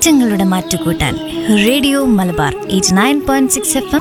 മാറ്റങ്ങളുടെ മാറ്റുകൂട്ടാൻ radio Malabar eight nine point six F M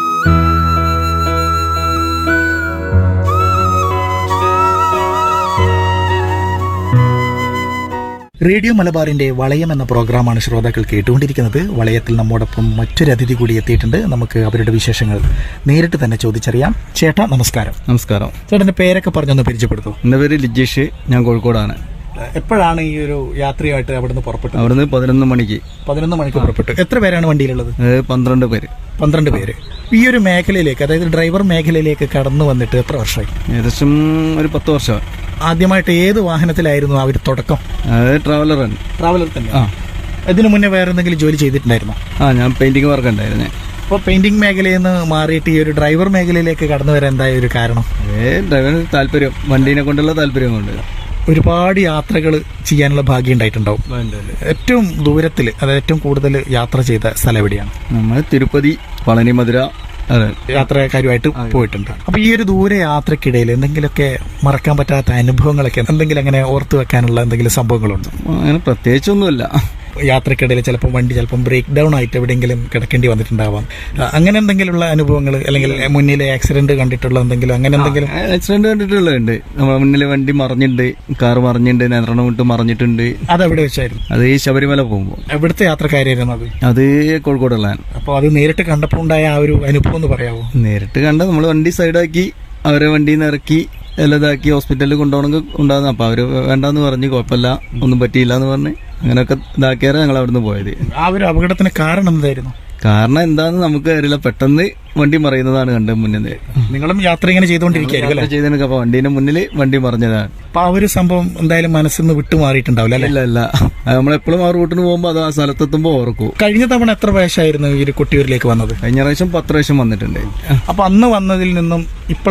radio മലബാറിന്റെ വളയം എന്ന പ്രോഗ്രാമാണ് ശ്രോതാക്കൾ കേട്ടുകൊണ്ടിരിക്കുന്നത് വളയത്തിൽ നമ്മോടൊപ്പം മറ്റൊരു അതിഥി കൂടി എത്തിയിട്ടുണ്ട് നമുക്ക് അവരുടെ വിശേഷങ്ങൾ നേരിട്ട് തന്നെ ചോദിച്ചറിയാം ചേട്ടാ നമസ്കാരം നമസ്കാരം ചേട്ടന്റെ പേരൊക്കെ പറഞ്ഞൊന്ന് പരിചയപ്പെടുത്തു എൻ്റെ പേര് ലിജീഷ് ഞാൻ കോഴിക്കോടാണ് എപ്പോഴാണ് ഈ ഒരു യാത്രയായിട്ട് അവിടുന്ന് പുറപ്പെട്ടത് അവിടുന്ന് പതിനൊന്ന് മണിക്ക് പതിനൊന്ന് മണിക്ക് പുറപ്പെട്ടു എത്ര പേരാണ് വണ്ടിയിലുള്ളത് അത് പന്ത്രണ്ട് പേര് പന്ത്രണ്ട് പേര് ഈ ഒരു മേഖലയിലേക്ക് അതായത് ഡ്രൈവർ മേഖലയിലേക്ക് കടന്നു വന്നിട്ട് എത്ര വർഷമായി ഏകദേശം ഒരു പത്ത് വർഷം ആദ്യമായിട്ട് ഏത് വാഹനത്തിലായിരുന്നു ആ ഒരു തുടക്കം അത് ട്രാവലറാണ് ട്രാവലർ തന്നെ ആ ഇതിനു മുന്നേ വേറെ എന്തെങ്കിലും ജോലി ചെയ്തിട്ടുണ്ടായിരുന്നോ ആ ഞാൻ പെയിന്റിങ് വർക്ക് ഉണ്ടായിരുന്നേ അപ്പോൾ പെയിന്റിംഗ് മേഖലയിൽ നിന്ന് മാറിയിട്ട് ഈ ഒരു ഡ്രൈവർ മേഖലയിലേക്ക് കടന്നു വരാൻ എന്തായ ഒരു കാരണം ഏ ഡ്രൈവറിന് താല്പര്യം വണ്ടീനെ കൊണ്ടുള്ള താല്പര്യം കൊണ്ട് ഒരുപാട് യാത്രകൾ ചെയ്യാനുള്ള ഭാഗ്യം ഉണ്ടായിട്ടുണ്ടാവും ഏറ്റവും ദൂരത്തിൽ അതായത് ഏറ്റവും കൂടുതൽ യാത്ര ചെയ്ത സ്ഥലം എവിടെയാണ് നമ്മൾ തിരുപ്പതി പളനി മധുര അതെ യാത്രക്കാരുമായിട്ട് പോയിട്ടുണ്ട് അപ്പൊ ഈ ഒരു ദൂര യാത്രക്കിടയിൽ എന്തെങ്കിലുമൊക്കെ മറക്കാൻ പറ്റാത്ത അനുഭവങ്ങളൊക്കെ എന്തെങ്കിലും അങ്ങനെ ഓർത്തു വെക്കാനുള്ള എന്തെങ്കിലും സംഭവങ്ങളുണ്ടോ അങ്ങനെ പ്രത്യേകിച്ചൊന്നുമില്ല യാത്രക്കിടയിൽ ചിലപ്പോൾ വണ്ടി ചിലപ്പം ബ്രേക്ക് ഡൗൺ ആയിട്ട് എവിടെയെങ്കിലും കിടക്കേണ്ടി വന്നിട്ടുണ്ടാവാം ആ, അങ്ങനെ എന്തെങ്കിലുമുള്ള അനുഭവങ്ങൾ അല്ലെങ്കിൽ മുന്നിലെ ആക്സിഡന്റ് കണ്ടിട്ടുള്ള എന്തെങ്കിലും അങ്ങനെ എന്തെങ്കിലും ആക്സിഡന്റ് കണ്ടിട്ടുള്ളതുണ്ട് നമ്മുടെ മുന്നിൽ വണ്ടി മറിഞ്ഞിട്ടുണ്ട് കാർ മറിഞ്ഞിട്ടുണ്ട് നിയന്ത്രണം വിട്ട് മറിഞ്ഞിട്ടുണ്ട് അതെവിടെ വെച്ചായിരുന്നു അത് ഈ ശബരിമല പോകുമ്പോൾ എവിടുത്തെ യാത്രക്കാരായിരുന്നു അത് അത് കോഴിക്കോടുള്ളതാണ് അപ്പോൾ അത് നേരിട്ട് കണ്ടപ്പോൾ ഉണ്ടായ ആ ഒരു അനുഭവം എന്ന് പറയാമോ നേരിട്ട് കണ്ട നമ്മൾ വണ്ടി സൈഡാക്കി അവരെ വണ്ടിയിൽ നിന്ന് ഇറക്കി എല്ലാം ഇതാക്കി ഹോസ്പിറ്റലിൽ കൊണ്ടുപോകണമെങ്കിൽ ഉണ്ടാകുന്ന അപ്പൊ അവര് വേണ്ടാന്ന് പറഞ്ഞ് കുഴപ്പമില്ല ഒന്നും പറ്റിയില്ല എന്ന് പറഞ്ഞ് അങ്ങനെയൊക്കെ ഇതാക്കിയാരെ ഞങ്ങൾ അവിടുന്ന് പോയത് ആ ഒരു അപകടത്തിന് കാരണം എന്തായിരുന്നു കാരണം എന്താന്ന് നമുക്ക് അറിയില്ല പെട്ടെന്ന് വണ്ടി മറിയുന്നതാണ് കണ്ടത് മുന്നിൽ നിങ്ങളും യാത്ര ഇങ്ങനെ ചെയ്തുകൊണ്ടിരിക്കുകയായിരിക്കും അല്ലേ ചെയ്തതിനൊക്കെ അപ്പൊ വണ്ടീന്റെ മുന്നിൽ വണ്ടി മറിഞ്ഞതാണ് അപ്പൊ ആ ഒരു സംഭവം എന്തായാലും മനസ്സിൽ നിന്ന് വിട്ടുമാറിയിട്ടുണ്ടാവില്ല അല്ലെ ഇല്ല ഇല്ല അത് നമ്മളെപ്പോഴും ആ റൂട്ടിന് പോകുമ്പോൾ അത് ആ സ്ഥലത്തെത്തുമ്പോൾ ഓർക്കും കഴിഞ്ഞ തവണ എത്ര വയസ്സായിരുന്നു ഈ ഒരു കൊട്ടിയൂരിലേക്ക് വന്നത് കഴിഞ്ഞ പ്രാവശ്യം പത്ത് പ്രാവശ്യം വന്നിട്ടുണ്ട് അപ്പൊ അന്ന് വന്നതിൽ നിന്നും ഇപ്പോൾ